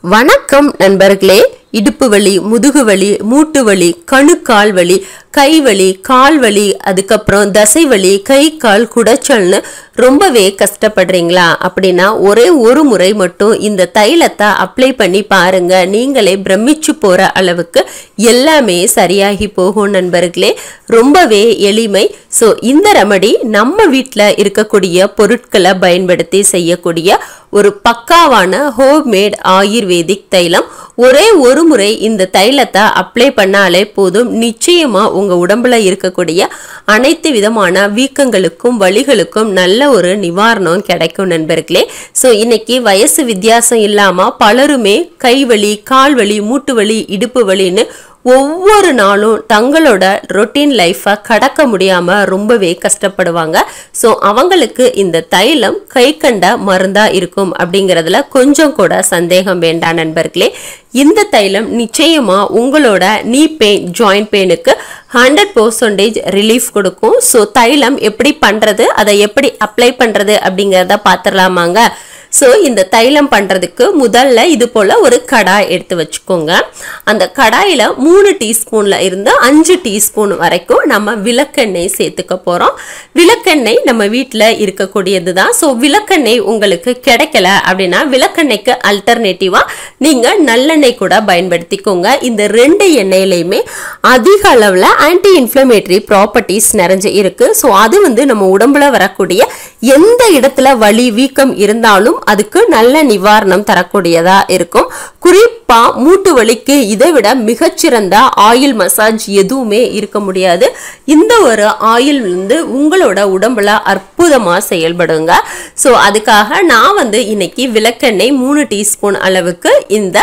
வணக்கம் நண்பர்களே இடுப்பு வலி முதுகு வலி மூட்டு வலி கணுக்கால் வலி கை வலி கால் வலி அதுக்கப்புறம் தசை வலி கை கால் குடைச்சல்னு ரொம்பவே கஷ்டப்படுறீங்களா அப்படின்னா ஒரே ஒரு முறை மட்டும் இந்த தைலத்தை அப்ளை பண்ணி பாருங்க நீங்களே பிரமிச்சு போற அளவுக்கு எல்லாமே சரியாகி போகும் நண்பர்களே ரொம்பவே எளிமை ஸோ இந்த ரெமடி நம்ம வீட்டில் இருக்கக்கூடிய பொருட்களை பயன்படுத்தி செய்யக்கூடிய ஒரு பக்காவான ஹோம்மேட் ஆயுர்வேதிக் தைலம் ஒரே ஒரு முறை இந்த தைலத்தை அப்ளை பண்ணாலே போதும் நிச்சயமா உங்க உடம்புல இருக்கக்கூடிய அனைத்து விதமான வீக்கங்களுக்கும் வலிகளுக்கும் நல்ல ஒரு நிவாரணம் கிடைக்கும் நண்பர்களே ஸோ இன்னைக்கு வயசு வித்தியாசம் இல்லாம பலருமே கை வலி கால் வலி மூட்டு வலி இடுப்பு வலின்னு ஒவ்வொரு நாளும் தங்களோட ரொட்டீன் லைஃப்பை கடக்க முடியாம ரொம்பவே கஷ்டப்படுவாங்க ஸோ அவங்களுக்கு இந்த தைலம் கை கண்ட மருந்தா இருக்கும் அப்படிங்கிறதுல கொஞ்சம் கூட சந்தேகம் வேண்டாம் நண்பர்களே இந்த தைலம் நிச்சயமா உங்களோட நீ பெயின் ஜாயிண்ட் பெயினுக்கு ஹண்ட்ரட் பர்சன்டேஜ் ரிலீஃப் கொடுக்கும் ஸோ தைலம் எப்படி பண்றது அதை எப்படி அப்ளை பண்றது அப்படிங்கிறத பார்த்துடலாமாங்க ஸோ இந்த தைலம் பண்ணுறதுக்கு முதல்ல இது போல் ஒரு கடாய் எடுத்து வச்சுக்கோங்க அந்த கடாயில் மூணு டீஸ்பூனில் இருந்து அஞ்சு டீஸ்பூன் வரைக்கும் நம்ம விளக்கெண்ணெய் சேர்த்துக்க போகிறோம் விளக்கெண்ணெய் நம்ம வீட்டில் இருக்கக்கூடியது தான் ஸோ விளக்கெண்ணெய் உங்களுக்கு கிடைக்கல அப்படின்னா விளக்கெண்ணெய்க்கு அல்டர்னேட்டிவாக நீங்கள் நல்லெண்ணெய் கூட பயன்படுத்திக்கோங்க இந்த ரெண்டு எண்ணெயிலையுமே அதிக அளவில் ஆன்டி இன்ஃப்ளமேட்டரி ப்ராப்பர்ட்டிஸ் நிறைஞ்சு இருக்குது ஸோ அது வந்து நம்ம உடம்புல வரக்கூடிய எந்த இடத்துல வலி வீக்கம் இருந்தாலும் அதுக்கு நல்ல நிவாரணம் தரக்கூடியதா இருக்கும் குறிப்பா மூட்டு வலிக்கு இதை விட மிகச்சிறந்த ஆயில் மசாஜ் எதுவுமே இருக்க முடியாது இந்த ஒரு ஆயில் வந்து உங்களோட உடம்புல அற்புதமா செயல்படுங்க ஸோ அதுக்காக நான் வந்து இன்னைக்கு விளக்கெண்ணெய் மூணு டீஸ்பூன் அளவுக்கு இந்த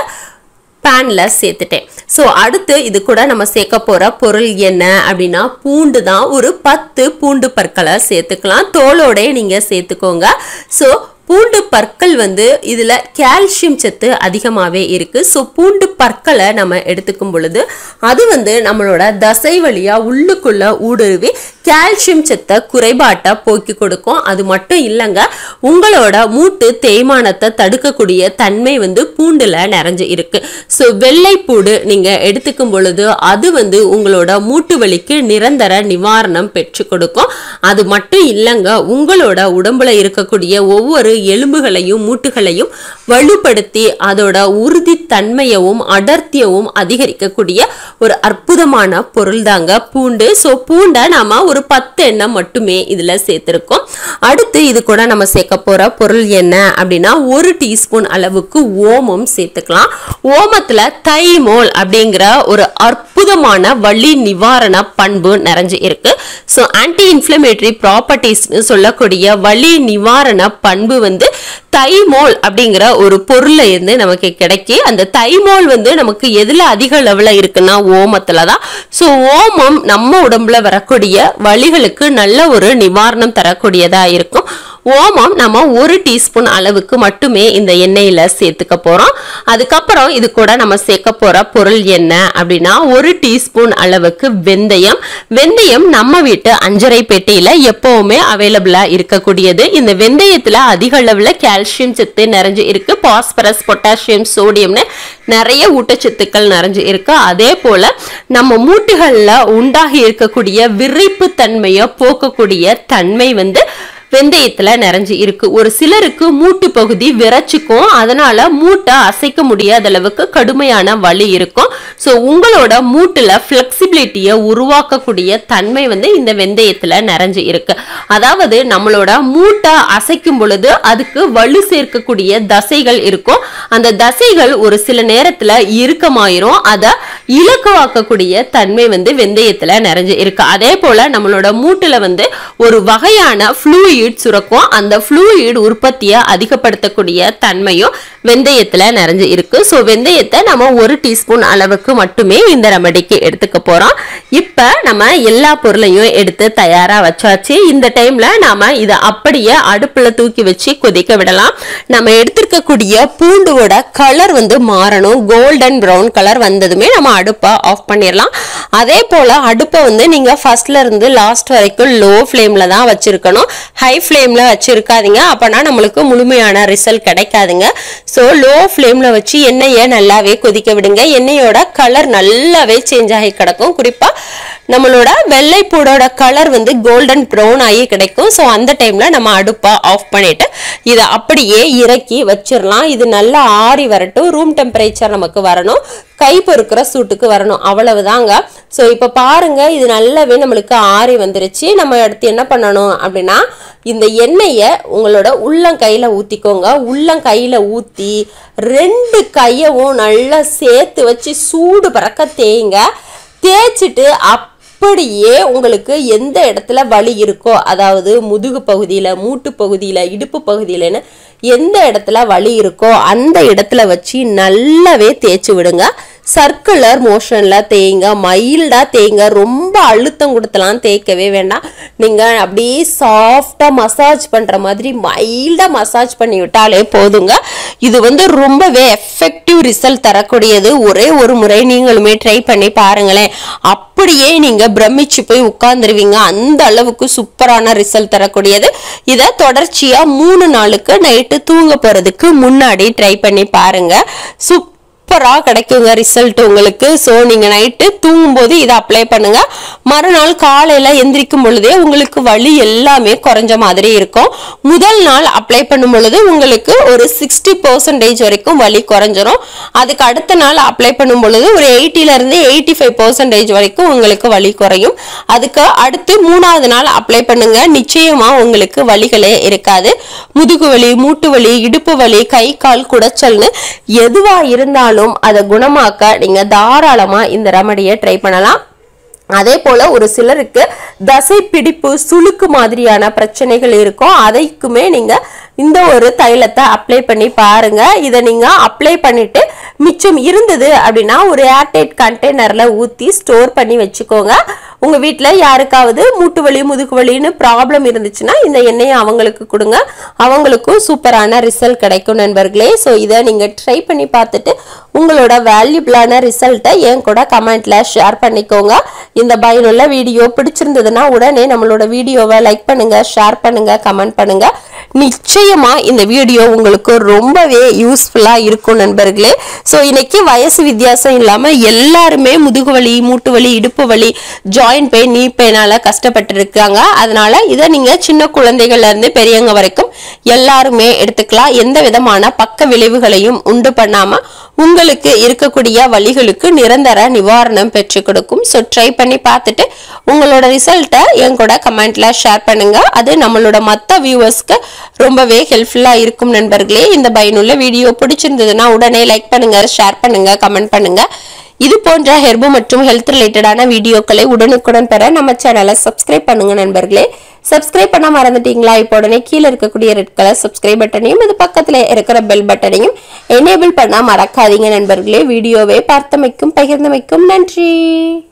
பேனில் சேர்த்துட்டேன் ஸோ அடுத்து இது கூட நம்ம சேர்க்க போகிற பொருள் என்ன அப்படின்னா பூண்டு தான் ஒரு பத்து பூண்டு பற்களை சேர்த்துக்கலாம் தோலோட நீங்கள் சேர்த்துக்கோங்க ஸோ பூண்டு பற்கள் வந்து இதில் கால்சியம் சத்து அதிகமாகவே இருக்குது ஸோ பூண்டு பற்களை நம்ம எடுத்துக்கும் பொழுது அது வந்து நம்மளோட தசை வழியாக உள்ளுக்குள்ளே ஊடுருவி கால்சியம் சத்தை குறைபாட்டை போக்கி கொடுக்கும் அது மட்டும் இல்லைங்க உங்களோட மூட்டு தேய்மானத்தை தடுக்கக்கூடிய தன்மை வந்து பூண்டில் நிறைஞ்சு இருக்கு ஸோ வெள்ளைப்பூடு நீங்கள் எடுத்துக்கும் பொழுது அது வந்து உங்களோட மூட்டு வலிக்கு நிரந்தர நிவாரணம் பெற்று கொடுக்கும் அது மட்டும் இல்லைங்க உங்களோட உடம்புல இருக்கக்கூடிய ஒவ்வொரு எலும்புகளையும் மூட்டுகளையும் வலுப்படுத்தி அதோட உறுதித்தன்மையவும் அடர்த்தியவும் அதிகரிக்கக்கூடிய ஒரு அற்புதமான பொருள் தாங்க பூண்டு ஸோ பூண்டை நாம ஒரு பத்து எண்ணெய் மட்டுமே இதுல சேர்த்திருக்கோம் அடுத்து இது கூட நம்ம சேர்க்க போற பொருள் என்ன அப்படின்னா ஒரு டீஸ்பூன் அளவுக்கு ஓமம் சேர்த்துக்கலாம் ஓமத்துல தைமோல் அப்படிங்கிற ஒரு அற்புதமான வலி நிவாரண பண்பு நிறைஞ்சு இருக்கு ஸோ ஆன்டி இன்ஃப்ளமேட்டரி ப்ராப்பர்ட்டிஸ்னு சொல்லக்கூடிய வலி நிவாரண பண்பு வந்து தைமோல் அப்படிங்கிற ஒரு பொருள்ல இருந்து நமக்கு கிடைக்கி அந்த தைமோல் வந்து நமக்கு எதுல அதிக அளவுல இருக்குன்னா ஓமத்துல தான் ஸோ ஓமம் நம்ம உடம்புல வரக்கூடிய வலிகளுக்கு நல்ல ஒரு நிவாரணம் தரக்கூடியதா இருக்கும் ஓமம் நம்ம ஒரு டீஸ்பூன் அளவுக்கு மட்டுமே இந்த எண்ணெயில சேர்த்துக்க போறோம் அதுக்கப்புறம் இது கூட நம்ம சேர்க்க போற பொருள் என்ன அப்படின்னா ஒரு டீஸ்பூன் அளவுக்கு வெந்தயம் வெந்தயம் நம்ம வீட்டு அஞ்சரை பெட்டியில எப்பவுமே அவைலபிளா இருக்கக்கூடியது இந்த வெந்தயத்துல அதிக அளவுல கால்சியம் சத்து நிறைஞ்சு இருக்கு பாஸ்பரஸ் பொட்டாசியம் சோடியம்னு நிறைய ஊட்டச்சத்துக்கள் நிறைஞ்சு இருக்கு அதே போல நம்ம மூட்டுகள்ல உண்டாகி இருக்கக்கூடிய விரைப்பு தன்மையை போக்கக்கூடிய தன்மை வந்து வெந்தயத்துல நிறைஞ்சு இருக்கு ஒரு சிலருக்கு மூட்டு பகுதி விரைச்சிக்கும் அதனால மூட்டை அசைக்க முடியாத அளவுக்கு கடுமையான வலி இருக்கும் ஸோ உங்களோட மூட்டுல ஃபிளெக்சிபிலிட்டியை உருவாக்கக்கூடிய தன்மை வந்து இந்த வெந்தயத்துல நிறைஞ்சு இருக்கு அதாவது நம்மளோட மூட்டை அசைக்கும் பொழுது அதுக்கு வலு சேர்க்கக்கூடிய தசைகள் இருக்கும் அந்த தசைகள் ஒரு சில நேரத்துல இறுக்கமாயிரும் அதை இலக்குவாக்கக்கூடிய தன்மை வந்து வெந்தயத்துல நிறைஞ்சு இருக்கு அதே போல நம்மளோட மூட்டுல வந்து ஒரு வகையான ஃப்ளூயிட் சுரக்கும் அந்த ஃப்ளூயிட் உற்பத்தியை அதிகப்படுத்தக்கூடிய தன்மையும் வெந்தயத்துல நிறைஞ்சு இருக்கு ஸோ வெந்தயத்தை நம்ம ஒரு டீஸ்பூன் அளவுக்கு மட்டுமே இந்த ரெமடிக்கு எடுத்துக்க போறோம் இப்ப நம்ம எல்லா பொருளையும் எடுத்து தயாரா வச்சாச்சு இந்த டைம்ல நாம இதை அப்படியே அடுப்புல தூக்கி வச்சு கொதிக்க விடலாம் நம்ம எடுத்திருக்கக்கூடிய பூண்டுவோட கலர் வந்து மாறணும் கோல்டன் ப்ரௌன் கலர் வந்ததுமே நம்ம அடுப்பை ஆஃப் பண்ணிடலாம் அதே போல அடுப்பை வந்து நீங்க ஃபர்ஸ்ட்ல இருந்து லாஸ்ட் வரைக்கும் லோ ஃப்ளேம்ல தான் வச்சிருக்கணும் ஹை ஹை ஃப்ளேமில் வச்சுருக்காதீங்க அப்போனா நம்மளுக்கு முழுமையான ரிசல்ட் கிடைக்காதுங்க ஸோ லோ ஃப்ளேமில் வச்சு எண்ணெயை நல்லாவே கொதிக்க விடுங்க எண்ணெயோட கலர் நல்லாவே சேஞ்ச் ஆகி கிடக்கும் குறிப்பாக நம்மளோட வெள்ளைப்பூடோட கலர் வந்து கோல்டன் ப்ரௌன் ஆகி கிடைக்கும் ஸோ அந்த டைமில் நம்ம அடுப்பை ஆஃப் பண்ணிட்டு இதை அப்படியே இறக்கி வச்சிடலாம் இது நல்லா ஆறி வரட்டும் ரூம் டெம்பரேச்சர் நமக்கு வரணும் கை பொறுக்கிற சூட்டுக்கு வரணும் அவ்வளவுதாங்க ஸோ இப்போ பாருங்க இது நல்லாவே நம்மளுக்கு ஆறி வந்துருச்சு நம்ம அடுத்து என்ன பண்ணணும் அப்படின்னா இந்த எண்ணெயை உங்களோட உள்ளங்கையில் ஊற்றிக்கோங்க உள்ளங்கையில் ஊற்றி ரெண்டு கையவும் நல்லா சேர்த்து வச்சு சூடு பறக்க தேய்ங்க தேய்ச்சிட்டு அப்படியே உங்களுக்கு எந்த இடத்துல வலி இருக்கோ அதாவது முதுகு பகுதியில் மூட்டு பகுதியில் இடுப்பு பகுதியிலன்னு எந்த இடத்துல வலி இருக்கோ அந்த இடத்துல வச்சு நல்லாவே தேய்ச்சி விடுங்க சர்க்குலர் மோஷனில் தேய்ங்க மைல்டாக தேய்ங்க ரொம்ப அழுத்தம் கொடுத்தலாம் தேய்க்கவே வேண்டாம் நீங்கள் அப்படியே சாஃப்டாக மசாஜ் பண்ணுற மாதிரி மைல்டாக மசாஜ் பண்ணி விட்டாலே போதுங்க இது வந்து ரொம்பவே எஃபெக்டிவ் ரிசல்ட் தரக்கூடியது ஒரே ஒரு முறை நீங்களுமே ட்ரை பண்ணி பாருங்களேன் அப்படியே நீங்கள் பிரமிச்சு போய் உட்காந்துருவீங்க அந்த அளவுக்கு சூப்பரான ரிசல்ட் தரக்கூடியது இதை தொடர்ச்சியாக மூணு நாளுக்கு நைட்டு தூங்க போகிறதுக்கு முன்னாடி ட்ரை பண்ணி பாருங்க சூப் சூப்பராக கிடைக்குங்க ரிசல்ட் உங்களுக்கு ஸோ நீங்கள் நைட்டு தூங்கும்போது இதை அப்ளை பண்ணுங்க மறுநாள் காலையில் எந்திரிக்கும் பொழுதே உங்களுக்கு வலி எல்லாமே குறைஞ்ச மாதிரி இருக்கும் முதல் நாள் அப்ளை பண்ணும் பொழுது உங்களுக்கு ஒரு சிக்ஸ்டி பர்சன்டேஜ் வரைக்கும் வலி குறைஞ்சிரும் அதுக்கு அடுத்த நாள் அப்ளை பண்ணும் பொழுது ஒரு எயிட்டிலேருந்து எயிட்டி ஃபைவ் பர்சன்டேஜ் வரைக்கும் உங்களுக்கு வலி குறையும் அதுக்கு அடுத்து மூணாவது நாள் அப்ளை பண்ணுங்க நிச்சயமா உங்களுக்கு வலிகளே இருக்காது முதுகு வலி மூட்டு வலி இடுப்பு வலி கை கால் குடைச்சல்னு எதுவா இருந்தாலும் அதை குணமாக்க நீங்க தாராளமா இந்த ரெமடியை ட்ரை பண்ணலாம் அதே போல ஒரு சிலருக்கு தசை பிடிப்பு சுளுக்கு மாதிரியான பிரச்சனைகள் இருக்கும் அதைக்குமே நீங்க இந்த ஒரு தைலத்தை அப்ளை பண்ணி பாருங்க இதை நீங்க அப்ளை பண்ணிட்டு மிச்சம் இருந்தது அப்படின்னா ஒரு ஏர்டைட் கண்டெய்னர்ல ஊத்தி ஸ்டோர் பண்ணி வச்சுக்கோங்க உங்க வீட்டில் யாருக்காவது மூட்டு வலி முதுகு வலின்னு ப்ராப்ளம் இருந்துச்சுன்னா இந்த எண்ணெயை அவங்களுக்கு கொடுங்க அவங்களுக்கும் சூப்பரான ரிசல்ட் கிடைக்கும் நண்பர்களே ஸோ இதை நீங்க ட்ரை பண்ணி பார்த்துட்டு உங்களோட வேல்யூபிளான ரிசல்ட்டை என் கூட கமெண்ட்ல ஷேர் பண்ணிக்கோங்க இந்த பயனுள்ள வீடியோ பிடிச்சிருந்ததுன்னா உடனே நம்மளோட வீடியோவை லைக் பண்ணுங்க ஷேர் பண்ணுங்க கமெண்ட் பண்ணுங்க நிச்சயமா இந்த வீடியோ உங்களுக்கு ரொம்பவே யூஸ்ஃபுல்லா இருக்கும் நண்பர்களே ஸோ இன்னைக்கு வயசு வித்தியாசம் இல்லாம எல்லாருமே முதுகு வலி மூட்டு வலி இடுப்பு வலி ஜாயிண்ட் பெயின் நீ பெயினால கஷ்டப்பட்டு இருக்காங்க அதனால இதை நீங்க சின்ன குழந்தைகள்ல இருந்து பெரியவங்க வரைக்கும் எல்லாருமே எடுத்துக்கலாம் எந்த விதமான பக்க விளைவுகளையும் உண்டு பண்ணாம உங்களுக்கு இருக்கக்கூடிய வலிகளுக்கு நிரந்தர நிவாரணம் பெற்றுக் கொடுக்கும் ஸோ ட்ரை பண்ணி பார்த்துட்டு உங்களோட ரிசல்ட்டை என் கூட கமெண்ட்ல ஷேர் பண்ணுங்க அது நம்மளோட மற்ற வியூவர்ஸ்க்கு ரொம்பவே ஹெல்ப்ஃபுல்லா இருக்கும் நண்பர்களே இந்த பயனுள்ள வீடியோ பிடிச்சிருந்ததுன்னா உடனே லைக் பண்ணுங்க ஷேர் பண்ணுங்க கமெண்ட் பண்ணுங்க இது போன்ற ஹெர்பு மற்றும் ஹெல்த் ரிலேட்டடான வீடியோக்களை உடனுக்குடன் பெற நம்ம சேனலை சப்ஸ்கிரைப் பண்ணுங்க நண்பர்களே சப்ஸ்கிரைப் பண்ண மறந்துட்டீங்களா இப்போ உடனே கீழே இருக்கக்கூடிய ரெட் கலர் சப்ஸ்கிரைப் பட்டனையும் அது பக்கத்தில் இருக்கிற பெல் பட்டனையும் எனேபிள் பண்ண மறக்காதீங்க நண்பர்களே வீடியோவை பார்த்தமைக்கும் பகிர்ந்தமைக்கும் நன்றி